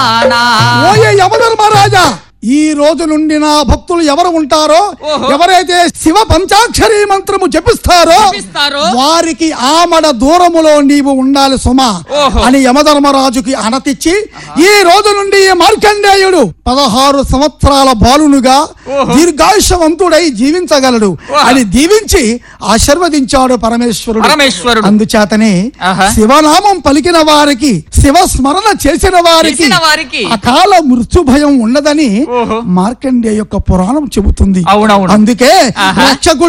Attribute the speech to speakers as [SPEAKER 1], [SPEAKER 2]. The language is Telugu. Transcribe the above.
[SPEAKER 1] ఓయే యమధర్మరాజా ఈ రోజు నుండి నా భక్తులు ఎవరు ఉంటారో
[SPEAKER 2] ఓహో.
[SPEAKER 1] ఎవరైతే శివ పంచాక్షరి మంత్రము జపిస్తారో
[SPEAKER 2] జపిస్తారో?
[SPEAKER 1] వారికి ఆమడ దూరములో నీవు ఉండాలి సుమా
[SPEAKER 2] ఓహో.
[SPEAKER 1] అని యమధర్మరాజుకి అనతిచ్చి ఈ రోజు నుండి ఈ మార్కండేయుడు పదహారు సంవత్సరాల బాలునుగా
[SPEAKER 2] ఓహో.
[SPEAKER 1] దీర్ఘాయుషవంతుడై జీవించగలడు
[SPEAKER 2] ఓహో.
[SPEAKER 1] అని దీవించి ఆశీర్వదించాడు పరమేశ్వరుడు
[SPEAKER 2] పరమేశ్వరుడు.
[SPEAKER 1] అందుచేతనే
[SPEAKER 2] ఆహా.
[SPEAKER 1] శివనామం పలికిన వారికి శివ స్మరణ చేసిన వారికి
[SPEAKER 2] చేసిన వారికి
[SPEAKER 1] అకాల మృత్యు భయం ఉండదని
[SPEAKER 2] ఓహో.
[SPEAKER 1] మార్కండేయ యొక్క పురాణం చెబుతుంది
[SPEAKER 2] అవునవును.
[SPEAKER 1] అందుకే
[SPEAKER 2] ఆహా.
[SPEAKER 1] రక్షకుడు